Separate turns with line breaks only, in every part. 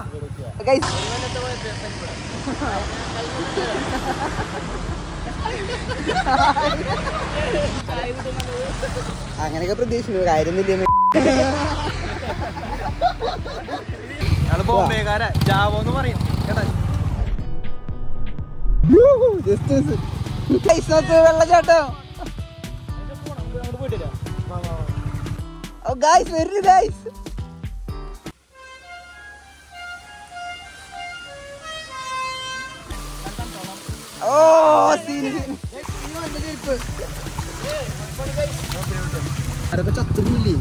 Guys അങ്ങനെയൊക്കെ പ്രതീക്ഷിക്കുന്നു കാര്യമൊന്നുമില്ല
ഞങ്ങള് ബോംബെക്കാരാ ജാവോ എന്ന് പറയും കേട്ടാ
ഗൈസ് നോക്ക് വെള്ളച്ചാട്ടം
അങ്ങോട്ട് പോയിട്ടില്ല
ഓ ഗൈസ് വരൂ ഗൈസ് ഓ സീന് അതൊക്കെ ചത്തുന്നില്ലേ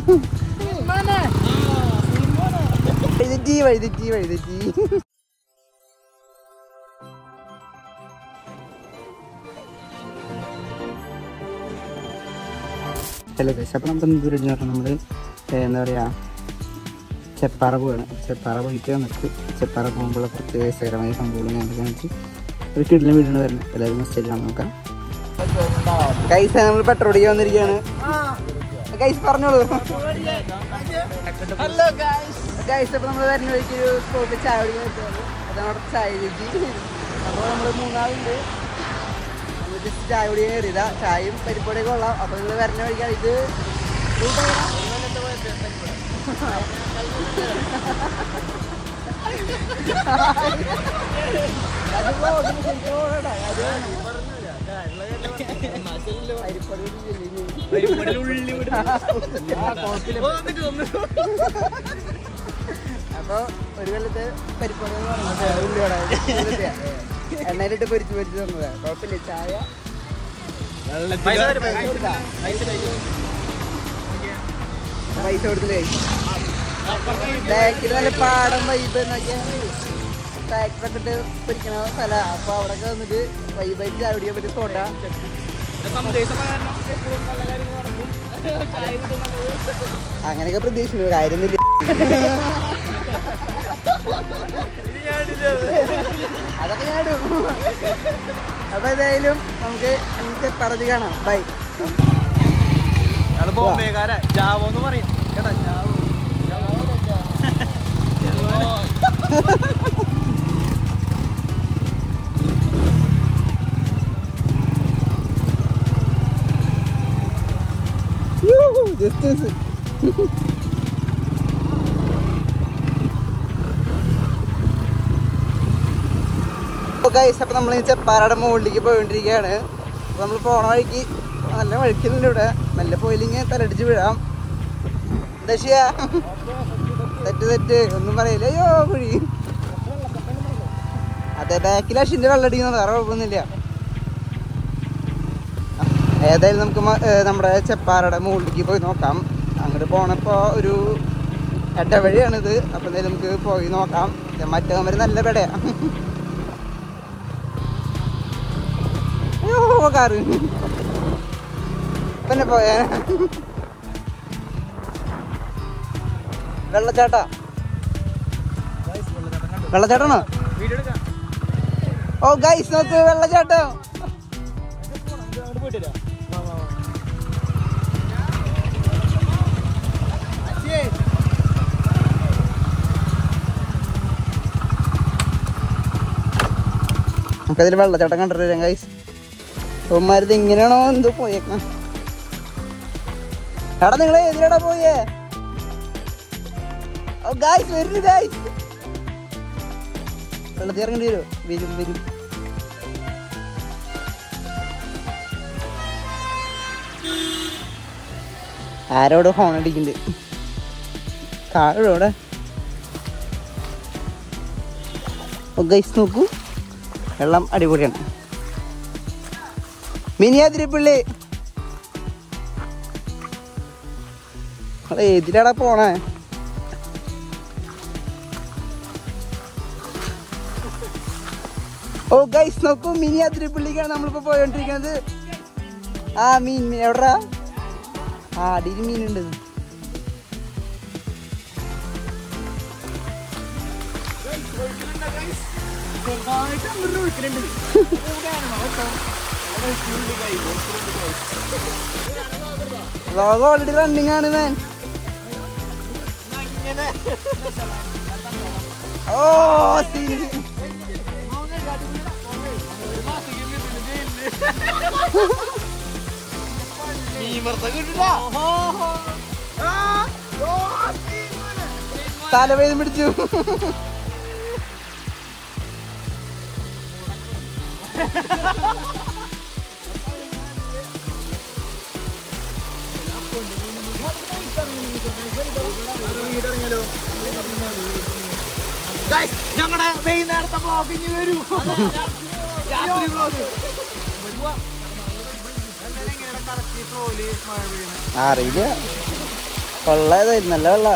വഴുതെറ്റി വഴുതെറ്റി വഴുതെറ്റി ഹലോ ഗൈസ് അപ്പോൾ നമുക്ക് എന്ത് പറഞ്ഞാൽ നമ്മൾ എന്താ പറയുക ചെപ്പാറ പോവാണ് ചെപ്പാറ പോയിട്ട് വന്നിട്ട് ചെപ്പാറ പോകുമ്പോൾ കുറച്ച് രസകരമായ സംഭവങ്ങൾ ഞാൻ കാണിച്ച് ഒരു കിടിലം വീടാണ് വരുന്നത് എല്ലാവരും മെസ്സേജ് കാണാൻ നോക്കാം ഗൈസ് നമ്മൾ പെട്രോൾ ചെയ്യാൻ വന്നിരിക്കുകയാണ് ഗൈസ് പറഞ്ഞോളൂ
ഹലോ ഗായ്സ്
ഗൈസ് അപ്പോൾ നമ്മൾ വരുന്ന വഴിക്ക് ഒരു സ്പോട്ടിൽ ചായ കുടിക്കാൻ പറ്റുന്നത് അതാണ് അവിടെ ചായ ചേച്ചി അപ്പോൾ നമ്മൾ മൂന്നാളുണ്ട് നമ്മൾ ജസ്റ്റ് ചായ കുടിക്കാൻ കയറിയതാ ചായയും പരിപ്പൊടിയൊക്കെ കൊള്ളാം അപ്പോൾ നിങ്ങൾ വരുന്ന വഴിക്കാണ് ഇത് അത് vlog ന് ശരിക്കും പോകണ്ട. അത് വേണം. പരിപ്പൊടി ഒന്നും ഇല്ല ഇനി. ആ, കുഴപ്പമില്ല. അപ്പൊ ഒരു കൊല്ലത്ത് പരിപ്പൊടി എന്ന് പറഞ്ഞത് ഉള്ളിയോടെ എണ്ണയിലിട്ട് പൊരിച്ച് പൊരിച്ച് തന്നതാ കുഴപ്പമില്ല ചായ
പൈസ തരും, പൈസ
പൈസ കൊടുക്കാം.
പൈസ തരും.
പൈസ കൊടുത്തില്ലേ ബാക്കിൽ നല്ല പാടം വൈബ് എന്നൊക്കെയാണ് ഫാക്ടറൊക്കെ ഇട്ട് പൊരിക്കണ സ്ഥലം അപ്പൊ അവിടെ വന്നിട്ട് വൈബായിട്ട് ചായ കുടിക്കാൻ പറ്റിയ സോഡ
സന്ദേശം കാരണം എപ്പോഴും നല്ല കാര്യങ്ങൾ നടക്കും ചായ കിട്ടുന്നത്
അങ്ങനെയൊക്കെ പ്രതീക്ഷിക്കുന്നു കാര്യമൊന്നുമില്ല അതൊക്കെ ഞാൻ ഇടും അപ്പൊ ഏതായാലും നമുക്ക് ഇന്നത്തെ പറഞ്ഞ് കാണാം ബൈ
ഞങ്ങള് ബോംബെക്കാരാ ജാവോ എന്ന് പറയും കേട്ടാ ജാവോ
ജസ്റ്റ് ഗൈസ് അപ്പൊ നമ്മൾ ചെപ്പാറയുടെ മുകളിലേക്ക് പോയിക്കൊണ്ടിരിക്കുകയാണ് അപ്പൊ നമ്മൾ പോണ വഴിക്ക് നല്ല വഴിക്കുന്നുണ്ട് ഇവിടെ നല്ല പോയില്ലെങ്കിൽ തലടിച്ച് വീഴാം എന്താ ചെയ്യാ തെറ്റ് തെറ്റ് ഒന്നും പറയില്ല അയ്യോ കുഴി അതെ ബാക്കിൽ അഷിന്റെ വെള്ളം അടിക്കുന്നത് വേറെ കുഴപ്പമൊന്നുമില്ല ഏതായാലും നമുക്ക് മ- ഏ, നമ്മുടെ ചെപ്പാറയുടെ മുകളിലേക്ക് പോയി നോക്കാം അങ്ങോട്ട് പോണപ്പോ ഒരു ഇടവഴിയാണിത് അപ്പൊ എന്തായാലും നമുക്ക് പോയി നോക്കാം ഇത് മറ്റേ നമ്പർ നല്ല പെടയാ അയ്യോ കാറ് പിന്നെ പോയേ വെള്ളച്ചാട്ടാ വെള്ളച്ചാട്ടാണോ
വീഡിയോ എടുക്കാം
ഓ ഗൈസ് നോക്ക് വെള്ളച്ചാട്ടം
അങ്ങോട്ട് പോയിട്ടില്ല വാ, വാ, വാ.
നമുക്കതിൽ വെള്ളച്ചാട്ടം കണ്ടിട്ട് വരാം ഗൈസ് ഉമ്മാരത് ഇങ്ങനെയാണോ എന്തോ പോയേക്കാം എടാ നിങ്ങൾ എതിരടാ പോയേ ഓ ഗായ്സ് വരുന്നു ഗായ്സ് വെള്ളത്തിൽ ഇറങ്ങേണ്ടി വരുമോ വരും വരും ആരോട് ഹോൺ അടിക്കുന്നുണ്ട് കാഴോടെ ഓ ഗൈസ് നോക്കൂ വെള്ളം അടിപൊളിയാണ് മിനിയാതിരിപ്പള്ളി ഏതിലാടാ പോണേ ഓ ഗൈസ് നോക്കൂ മിനി അതിരപ്പള്ളിക്കാണ് നമ്മളിപ്പോ പോയോണ്ടിരിക്കുന്നത് ആ മീൻ മീൻ എവിടാ ആ അടിയിൽ മീനുണ്ട് ലോകം ഓൾറെഡി റണ്ണിങ് ആണ് മാൻ ഓ സീന് തലവേദന പിടിച്ചു
ഞങ്ങളുടെ വൈകുന്നേരത്തെ ബ്ലോഗ് ഇനി വരൂ രാത്രി ബ്ലോഗ്
അറിയില്ല വെള്ളം ഏതായിരുന്നു നല്ല വെള്ള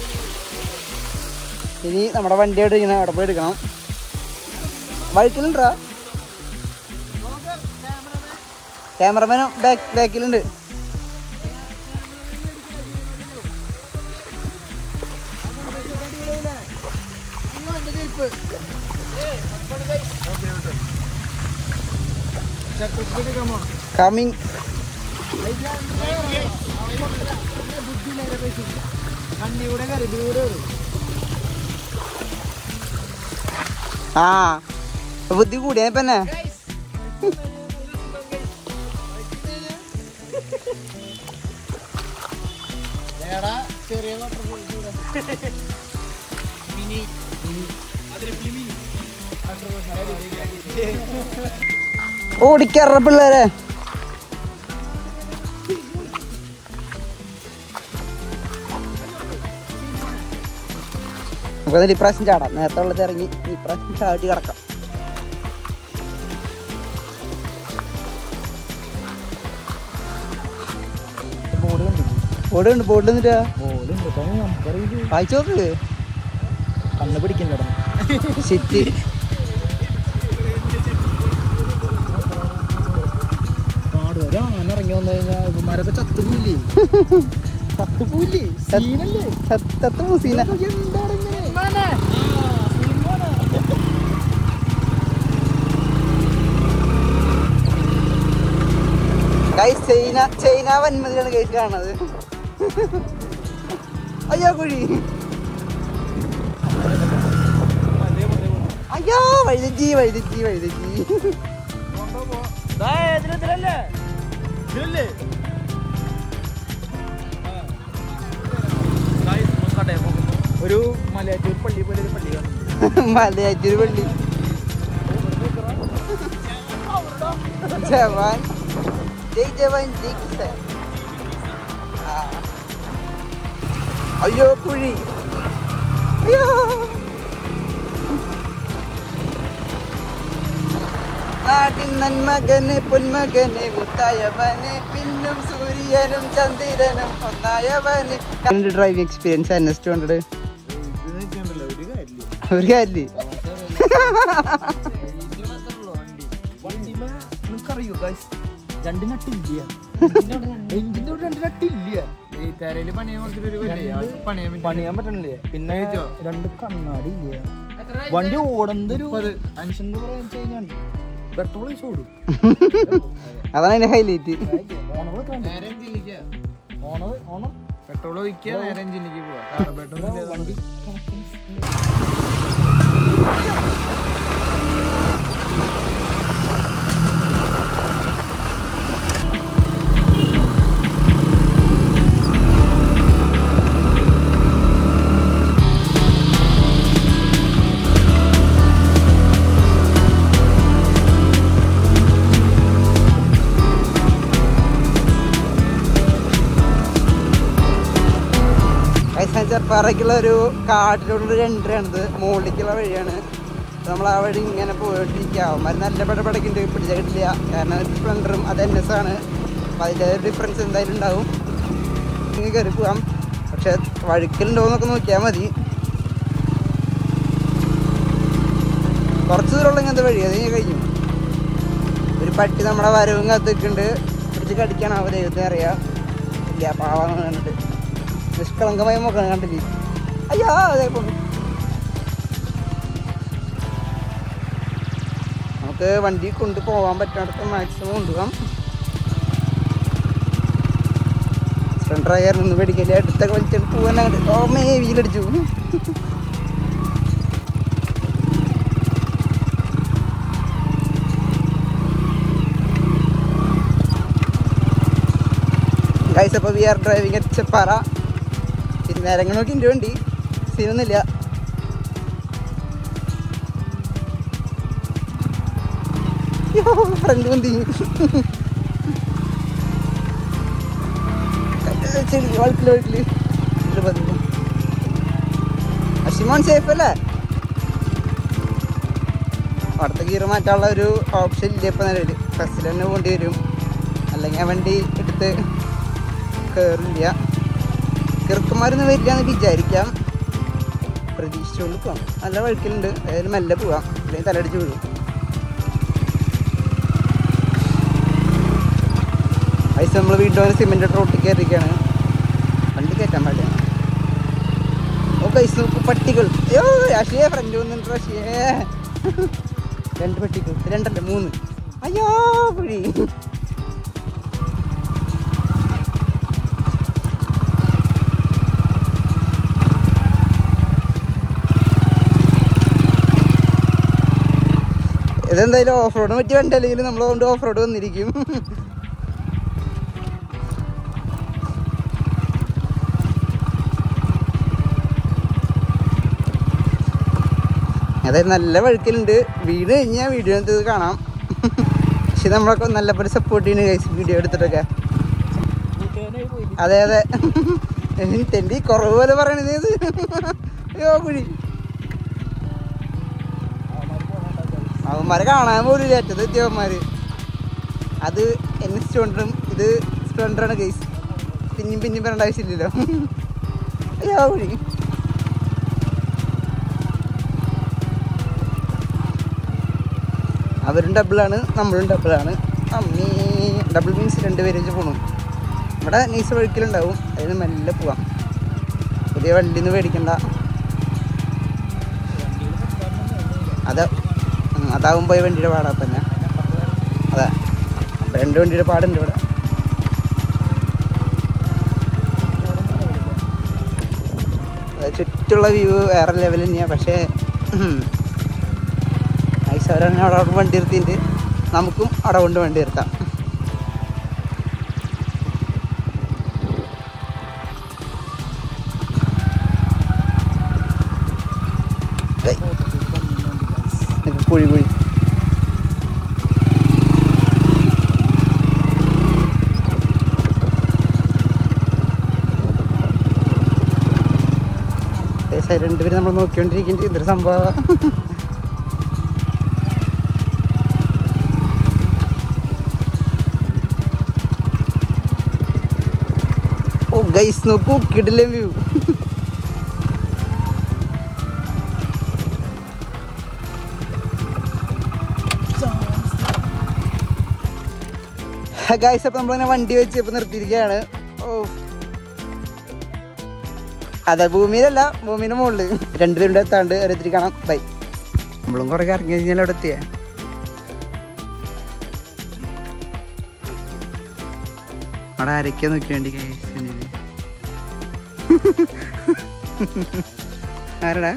ഇനി നമ്മുടെ വണ്ടി അവിടെ ഇങ്ങനെ അവിടെ പോയി എടുക്കണം വഴുക്കലുണ്ടാ ക്യാമറമാനും ബാക്ക് ബാക്കിലുണ്ട് കമ്മിങ് ആ ബുദ്ധി കൂടിയ പിന്നെ ഓടിക്കറ പിള്ളേരെ നമുക്കതിൽ ഇപ്രാവശ്യം ചാടാം നേരത്തെ ഉള്ളത് ഇറങ്ങി ഇപ്രാവശ്യം ചാടി കിടക്കാം ബോർഡ് ഉണ്ട് ബോർഡിൽ നിന്നിട്ടാ വായിച്ചു നോക്ക്
കണ്ണ് പിടിക്കണ്ടോ
സിറ്റി
കാട് വരെ അങ്ങനെ ഇറങ്ങി വന്നു കഴിഞ്ഞാൽ ഇവന്മാരൊക്കെ ചത്തുപോയില്ലേ ചത്തുപോയില്ലേ സീനല്ലേ
സത്തത്ത് മുസീന
എന്താണ് ഇങ്ങനെ
ഗൈസ് ചൈന ചൈന വന്മതിയാണ് ഗൈസ് കാണുന്നത് അയ്യോ കുഴി അയ്യോ വഴുതെറ്റി വഴുതെറ്റി വഴുതെറ്റി
ഒരു മലയാറ്റൂർ പള്ളി പോലെ ഒരു പള്ളി കാണുന്നു
മലയാറ്റൂർ പള്ളി ജവാൻ ജയ് ജവാൻ ജയ് കിസാൻ ആ. അയ്യോ കുഴി അയ്യോ നാട്ടിൻ നന്മകന് പൊന്മകന് മുത്തായവന് പിന്നും സൂര്യനും ചന്ദ്രനും ഒന്നായവന് driving experience N S two hundred
ഒരു കാര്യമില്ല
ഒരു കാര്യമില്ലേ
നിനക്കറിയോ ഗൈസ് രണ്ട് നട്ടില്ല എഞ്ചിന്റെ രണ്ട് നട്ടില്ല പണിയാൻ പറ്റണില്ലേ പിന്നെ രണ്ട് കണ്ണാടി ഇല്ല വണ്ടി ഓടുന്നത് ഒരു അഞ്ചെന്ന് പറയാൻ കഴിഞ്ഞാൽ പെട്രോൾ പൈസ ഓടും
അതാണ് അതിന്റെ ഹൈലൈറ്റ്
ഓണർ ഓണർ പെട്രോൾ ഒഴിക്കുക നേരെ എഞ്ചിനിലേക്ക് പോവാ വണ്ടി
ചെപ്പാറയ്ക്കുള്ള ഒരു കാട്ടിലുള്ള ഒരു എൻട്രി ആണിത് മുകളിലേക്കുള്ള വഴിയാണ് നമ്മൾ ആ വഴി ഇങ്ങനെ പോയിട്ടിരിക്കുക അവന്മാർ നല്ല പടപടക്കുണ്ട് പിടിച്ച കിട്ടില്ല കാരണം സ്പ്ലെൻഡറും അത് എൻ എസ് ആണ് അപ്പം അതിൻ്റെ ഡിഫറൻസ് എന്തായാലും ഉണ്ടാവും ഇങ്ങനെ കയറി പോവാം പക്ഷെ വഴുക്കലുണ്ടോ എന്നൊക്കെ നോക്കിയാൽ മതി കുറച്ച് ദൂരമുള്ള ഇങ്ങനത്തെ വഴി അത് കഴിഞ്ഞ് കഴിഞ്ഞു ഒരു പട്ടി നമ്മുടെ വരവും കത്തിക്കുന്നുണ്ട് പിടിച്ച് കടിക്കാനാവും ദൈവത്തിന് അറിയാം ഇല്ല പാവാന്ന് കണ്ടിട്ട് നിഷ്കളങ്കമായ മുഖം കണ്ടില്ലേ അയ്യോ അതേ പോണു നമുക്ക് വണ്ടി കൊണ്ട് പോകാൻ പറ്റാത്ത മാക്സിമം കൊണ്ടുപോകാം ഡ്രൈവർ നിന്ന് പേടിക്കല്ലേ അടുത്തൊക്കെ വലിച്ചിട്ട് പോകാൻ അങ്ങോട്ട് ഓ മേ വീലടിച്ചു ഗൈസ് അപ്പോൾ we are driving at Cheppara പിന്നെ നേരങ്ങൾ നോക്കി എൻ്റെ വണ്ടി സീനൊന്നുമില്ല ഫ്രണ്ട് വന്തി ചെടി വഴുക്കില് വഴുക്കില് ഇത് പതിന് അഷിമോൻ സേഫ് അല്ലേ അടുത്ത ഗിയർ മാറ്റാനുള്ള ഒരു ഓപ്ഷൻ ഇല്ല ഇപ്പം നിലവിൽ ബസ്സിൽ തന്നെ പോകേണ്ടി വരും അല്ലെങ്കിൽ ആ വണ്ടി എടുത്ത് കയറില്ല കിറുക്കന്മാരൊന്നും വരില്ല എന്ന് വിചാരിക്കാം പ്രതീക്ഷിച്ചുകൊണ്ട് പോകാം നല്ല വഴുക്കലുണ്ട് അതായത് മെല്ലെ പോവാം അല്ലെങ്കിൽ തലടിച്ച് വീഴും പൈസ നമ്മൾ വീണ്ടും സിമെന്റ് റോട്ടിൽ കയറിയിരിക്കുകയാണ് വണ്ടി കയറ്റാൻ പാടില്ല ഓ പൈസ നോക്കും പട്ടികൾ അയ്യോ രാശിയെ ഫ്രണ്ട് വന്നിട്ട് രാശിയേ രണ്ട് പട്ടികൾ രണ്ടല്ല മൂന്ന് അയ്യോ പുഴി ഇതെന്തായാലും ഓഫ് റോഡിന് പറ്റിയ വണ്ടി അല്ലെങ്കിൽ നമ്മൾ കൊണ്ട് ഓഫ് റോഡ് വന്നിരിക്കും അതായത് നല്ല വഴുക്കലുണ്ട് വീട് കഴിഞ്ഞാൽ വീഡിയോ ഇത് കാണാം പക്ഷെ നമ്മളൊക്കെ നല്ല പോലെ സപ്പോർട്ട് ചെയ്യുന്നു ഗൈസ് വീഡിയോ എടുത്തിട്ടൊക്കെ
കൂട്ടുകാരനായി പോയി
അതെ അതെ തെണ്ടി കുറവ് പോലെ പറയണത് ഇത് അയ്യോ കുഴി അവന്മാരെ കാണാൻ പോലും ഇല്ല ഏറ്റത് എത്തിയവന്മാര് അത് എൻ എസ് സ്റ്റുണ്ടറും ഇത് സ്പ്ലെൻഡറാണ് ഗൈസ് പിന്നെയും പിന്നെയും പറയേണ്ട ആവശ്യമില്ലല്ലോ അയ്യോ കുഴി അവരും ഡബിളാണ് നമ്മളും ഡബിളാണ് അമ്മീ ഡബിൾ മീൻസ് രണ്ടുപേരും വെച്ച് പോണു ഇവിടെ നൈസ് വഴിക്കലുണ്ടാവും അതിന് മെല്ലെ പോവാം പുതിയ വണ്ടിയിൽ നിന്ന് മേടിക്കണ്ട അത് ഉം, അതാവുമ്പോൾ ഈ വണ്ടിയുടെ പാടാ തന്നെ അതെ അപ്പൊ രണ്ട് വണ്ടിയുടെ പാടുണ്ട് ഇവിടെ അത് ചുറ്റുള്ള വ്യൂ വേറെ ലെവൽ തന്നെയാണ് പക്ഷേ ഐശ്വരാണ് അവിടെ അവിടെ വണ്ടി നിർത്തിയിട്ട് നമുക്കും അവിടെ കൊണ്ട് വണ്ടി നിർത്താം ഏയ്. നിനക്ക് കുഴി കുഴി ഏകദേശം രണ്ടുപേരും നമ്മൾ നോക്കിക്കൊണ്ടിരിക്കുന്നത് ഇതൊരു സംഭവം ഓ ഗൈസ് നോക്കൂ കിടിലെ വ്യൂ ഗൈസ് അപ്പൊ നമ്മളിങ്ങനെ വണ്ടി വെച്ച് ഇപ്പൊ നിർത്തിയിരിക്കുകയാണ് ഓ അതെ ഭൂമിയിലല്ല ഭൂമിയുടെ മുകളില് രണ്ടുപേരുടെ എത്താണ്ട് ഓരോരുത്തർ കാണാം ബൈ നമ്മളും കുറെ ഇറങ്ങി കഴിഞ്ഞാൽ അവിടെ എത്തിയേ അവിടെ ആരൊക്കെയാ നോക്കി വേണ്ടി ആരടാ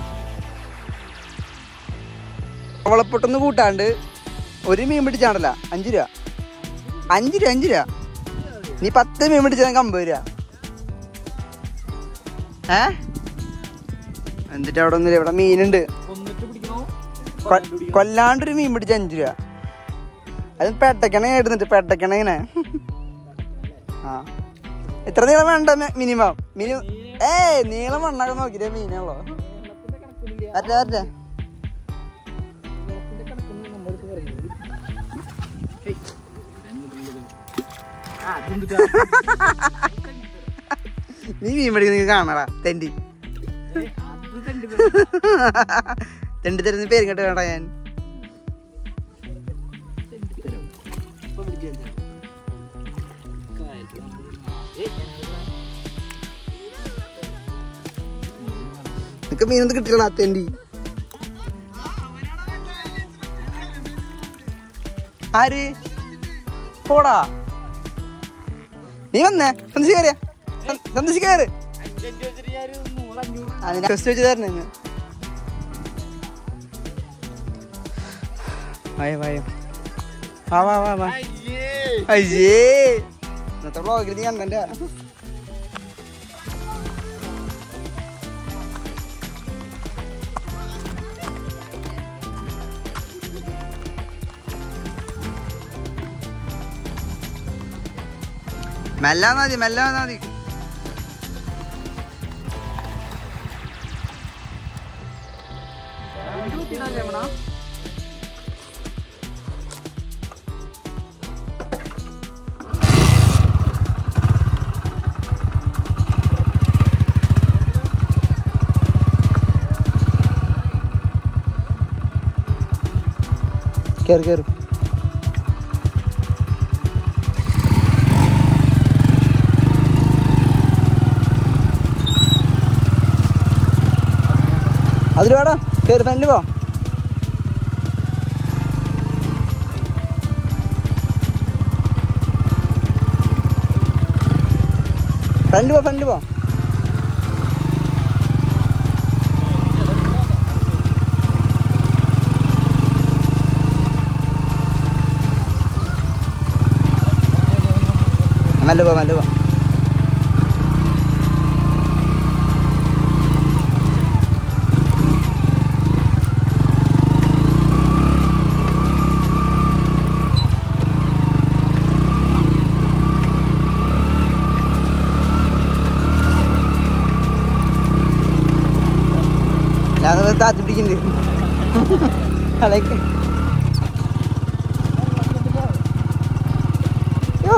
അവളപ്പൊട്ടൊന്ന് കൂട്ടാണ്ട് ഒരു മീൻ പിടിച്ചാണല്ല അഞ്ച് രൂപ അഞ്ച് രൂപ അഞ്ച് രൂപ നീ പത്ത് മീൻ പിടിച്ചാൽ നമുക്ക് അമ്പത് രൂപ ഏ എന്നിട്ട് അവിടെ ഒന്നുമില്ല ഇവിടെ മീനുണ്ട്
കൊന്നിട്ട് പിടിക്കണോ
കൊ- കൊല്ലാണ്ടൊരു മീൻ പിടിച്ച അഞ്ച് രൂപ അത് പെട്ടക്കണ ഇടുന്നിട്ട് പെട്ടക്കണ ഇങ്ങനെ ആ എത്ര നീളം വേണ്ട മിനിമം മിനിമം ഏ നീളം മണ്ണൊക്കെ നോക്കിട്ടേ മീനുള്ളോ അല്ല അല്ല നീ മീൻ പിടിക്കുന്ന കാണാടാ തെണ്ടി തെണ്ടി തരുന്ന പേര് കേട്ട് വേണ്ട ഞാൻ നിനക്ക് മീനൊന്നും കിട്ടില്ല തെണ്ടി ആര് പോടാ നീ വന്നേ സന്ദർശിക്ക കയറിയ സന്ദർശിക്ക കയറ് അതിനെ ടെസ്റ്റ് വെച്ച് തരണേ ഇന്ന്. വായോ വായോ വാ വാ വാ വാ അയ്യേ ഇന്നത്തെ വ്ളോഗിൽ നീ കണ്ടന്റെ മെല്ലെ വന്നാ മതി മെല്ലെ വന്നാ മതി കേറി കേറി അതിൽ വേടാ കേറി ഫ്രണ്ടിൽ പോ ഫ്രണ്ട് പോ ഫ്രണ്ട് പോ മെല്ലെ പോ മെല്ലെ പോ ഞാൻ താത്തി പിടിക്കുന്നുണ്ട് കളയ്ക്ക് യോ.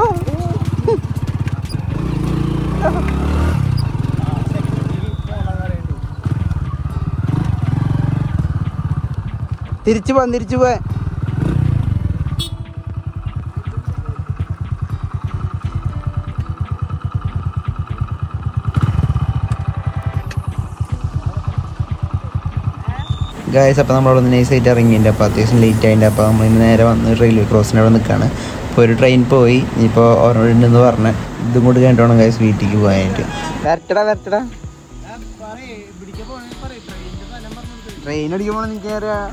തിരിച്ചു പോവാൻ തിരിച്ചു പോവാൻ
ഗായസ് അപ്പോൾ നമ്മളവിടെ നിന്ന് നൈസായിട്ട് ഇറങ്ങിയിട്ടുണ്ട് അപ്പോൾ അത്യാവശ്യം ലേറ്റ് ആയിട്ടുണ്ട് അപ്പോൾ നമ്മൾ ഇന്ന് നേരെ വന്ന് റെയിൽവേ ക്രോസിൻ്റെ അവിടെ നിൽക്കുകയാണ് അപ്പോൾ ഒരു ട്രെയിൻ പോയി ഇപ്പോൾ ഓർമ്മയുണ്ടെന്ന് പറഞ്ഞ ഇതും കൂടി കഴിഞ്ഞിട്ട് വീട്ടിലേക്ക് പോകാനായിട്ട്
വരട്ടടാ വരട്ടടാ ട്രെയിൻ അടിക്കുമ്പോൾ എനിക്ക് അറിയാം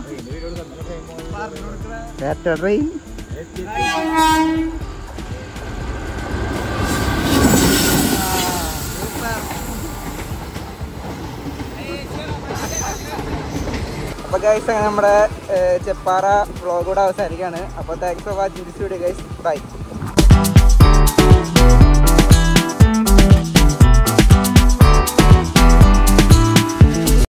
വരട്ട ട്രെയിൻ അപ്പൊ ഗൈസ് അങ്ങനെ നമ്മുടെ ഏഹ്, ചെപ്പാറ വ്ളോഗ് കൂടെ അവസാനിക്കാണ് അപ്പോൾ thanks for watching this video guys by